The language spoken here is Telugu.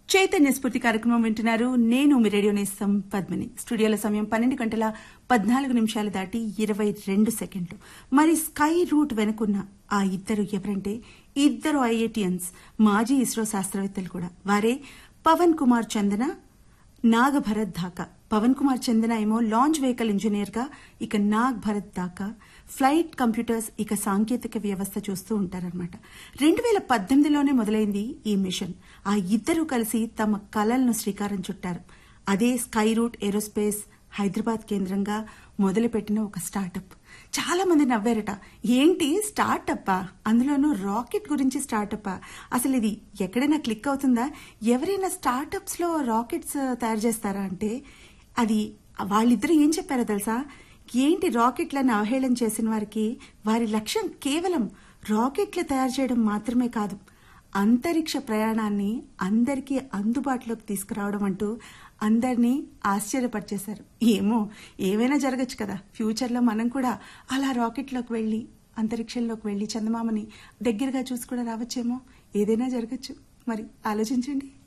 చైతన్య స్ఫూర్తి కార్యక్రమం వింటున్నారు నేను మీ రేడియో నేస్తం పద్మిని స్టూడియోల సమయం పన్నెండు గంటల పద్నాలుగు నిమిషాలు దాటి ఇరవై రెండు సెకండ్లు మరి స్కై రూట్ వెనుకున్న ఆ ఇద్దరు ఎవరంటే ఇద్దరు ఐఐటియన్స్ మాజీ ఇస్రో శాస్త్రవేత్తలు కూడా వారే పవన్ కుమార్ చందన నాగభరత్ ధాకా పవన్ కుమార్ చందన ఏమో లాంచ్ వెహికల్ ఇంజనీర్ గా ఇక నాగ్ భరత్ దాకా ఫ్లైట్ కంప్యూటర్స్ ఇక సాంకేతిక వ్యవస్థ చూస్తూ ఉంటారనమాట రెండు వేల పద్దెనిమిదిలోనే మొదలైంది ఈ మిషన్ ఆ ఇద్దరూ కలిసి తమ కలలను శ్రీకారం చుట్టారు అదే స్కై రూట్ ఏరోస్పేస్ హైదరాబాద్ కేంద్రంగా మొదలుపెట్టిన ఒక స్టార్టప్ చాలా మంది నవ్వారట ఏంటి స్టార్టప్పా అందులోనూ రాకెట్ గురించి స్టార్టప్పా అసలు ఇది ఎక్కడైనా క్లిక్ అవుతుందా ఎవరైనా స్టార్టప్స్ లో రాకెట్స్ తయారు చేస్తారా అంటే అది వాళ్ళిద్దరూ ఏం చెప్పారో తెలుసా ఏంటి రాకెట్లను అవహేళన చేసిన వారికి వారి లక్ష్యం కేవలం రాకెట్లు తయారు చేయడం మాత్రమే కాదు అంతరిక్ష ప్రయాణాన్ని అందరికీ అందుబాటులోకి తీసుకురావడం అంటూ అందరినీ ఆశ్చర్యపరిచేశారు ఏమో ఏమైనా జరగచ్చు కదా ఫ్యూచర్లో మనం కూడా అలా రాకెట్లోకి వెళ్ళి అంతరిక్షంలోకి వెళ్ళి చందమామని దగ్గరగా చూసి కూడా రావచ్చేమో ఏదైనా జరగచ్చు మరి ఆలోచించండి